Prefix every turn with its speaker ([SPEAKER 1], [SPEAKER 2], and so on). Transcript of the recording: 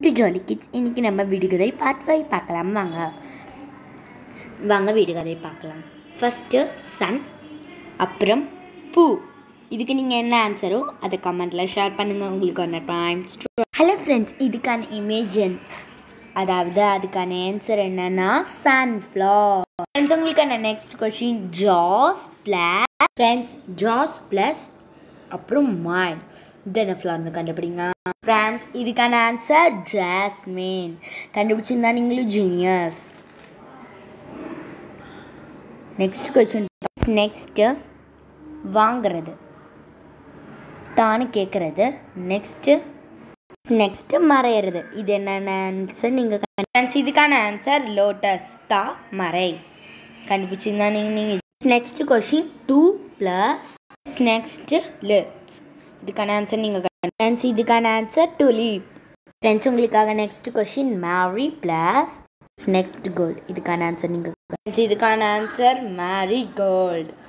[SPEAKER 1] to jolly kids இன்றைக்கி நம்ம விடுகதை பார்ட் ஃபைவ் பார்க்கலாம் வாங்க வாங்க விடுகதை பார்க்கலாம் ஃபஸ்ட்டு சன் அப்புறம் பூ இதுக்கு நீங்கள் என்ன ஆன்சரோ அதை கமெண்ட்டில் ஷேர் பண்ணுங்கள் உங்களுக்கு ஒன்று டைம் ஹலோ ஃப்ரெண்ட்ஸ் இதுக்கான இமேஜன் அதாவது அதுக்கான ஆன்சர் என்னன்னா சன்ஃப்ளவர் ஃப்ரெண்ட்ஸ் உங்களுக்கான next question jazz plus friends jazz plus அப்புறம் மைண்ட் இது என்ன ஃப்ளவர்னு கண்டுபிடிங்க ஃப்ரான்ஸ் இதுக்கான ஆன்சர் ஜாஸ்மின் கண்டுபிடிச்சிருந்தா நீங்களும் ஜூனியர்ஸ் நெக்ஸ்ட் கொஷின் நெக்ஸ்ட்டு வாங்கிறது தானு கேட்குறது நெக்ஸ்ட்டு நெக்ஸ்ட்டு மறையிறது இது என்னென்ன ஆன்சர் நீங்கள் ஃப்ரெண்ட்ஸ் இதுக்கான ஆன்சர் லோட்டஸ் தா மறை கண்டுபிடிச்சிருந்தா நீங்கள் நீங்கள் next question two plus next lips இதுக்கான ஆன்சர் நீங்கள் ஃப்ரெண்ட்ஸ் இதுக்கான ஆன்சர் டுலீப் ஃப்ரெண்ட்ஸ் உங்களுக்காக next question marry plus next gold இதுக்கான ஆன்சர் நீங்கள் ஃப்ரெண்ட்ஸ் இதுக்கான ஆன்சர் மேரி கோல்ட்